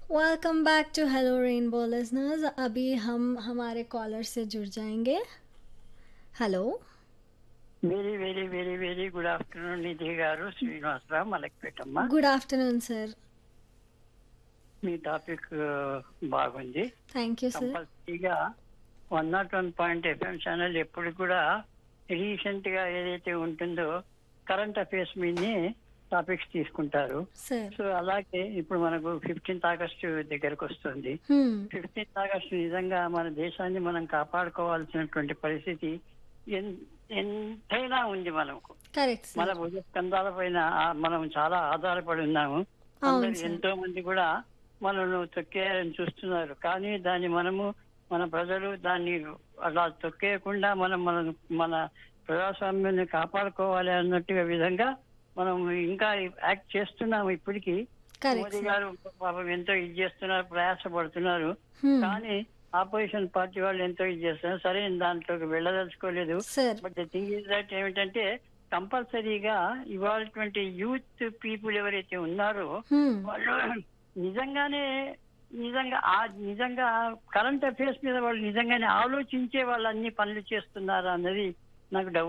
Welcome back to hello rainbow listeners अभी हम हमारे कॉलर से जुड़ जाएंगे hello very very very very good afternoon Nidhi గారు శ్రీనివాసరావు మలక్పేటమ్మ गुड आफ्टरनून सर మీ టాపిక్ బాగుంది थैंक यू सर కంపల్సరీగా one not one point FM channel ఎప్పుడు కూడా రీసెంట్ గా ఏదైతే ఉంటుందో కరెంట్ అఫైర్స్ మీదనే టాపిక్స్ తీసుకుంటారు सर సో అలాగే ఇప్పుడు మనకు ఫిఫ్టీన్త్ ఆగస్టు దగ్గరకు వస్తుంది हम्म ఫిఫ్టీన్త్ ఆగస్టు నిజంగా మన దేశాన్ని మనం కాపాడుకోవాల్సినటువంటి పరిస్థితి ఎన్- ఎంతైనా ఉంది మనకు करेक्ट మన सर భుజ స్కంధాల పైన ఆ- మనం చాలా ఆధారపడి ఉన్నాము అవును అందరు సార్. ఎంతో మంది కూడా మనల్ని తొక్కేయాలని చూస్తున్నారు కానీ దాన్ని మనము మన ప్రజలు దాన్ని అలా తొక్కేయకుండా మనం మన మన ప్రజాస్వామ్యాన్ని కాపాడుకోవాలి అన్నట్టుగా విధంగా మనం ఇంకా యాక్ట్ చేస్తున్నాము ఇప్పటికీ करेक्ट మోదీ सर గారు పాపం ఎంతో ఇది చేస్తున్నారు ప్రయాసపడుతున్నారు हम्म కానీ ఆపోజిషన్ పార్టీ వాళ్ళు ఎంతో ఇది చేస్తున్నారు సరే దాంట్లోకి వెళ్ళదలుచుకోలేదు sir but the thing is that ఏమిటంటే కంపల్సరీగా ఇవాళటువంటి యూత్ పీపుల్ ఎవరైతే ఉన్నారో हम्म వాళ్ళు నిజంగానే నిజంగా ఆ నిజంగా కరెంట్ అఫైర్స్ మీద వాళ్ళు నిజంగానే ఆలోచించే వాళ్ళు అన్ని పనులు చేస్తున్నారా అన్నది నాకు డౌట్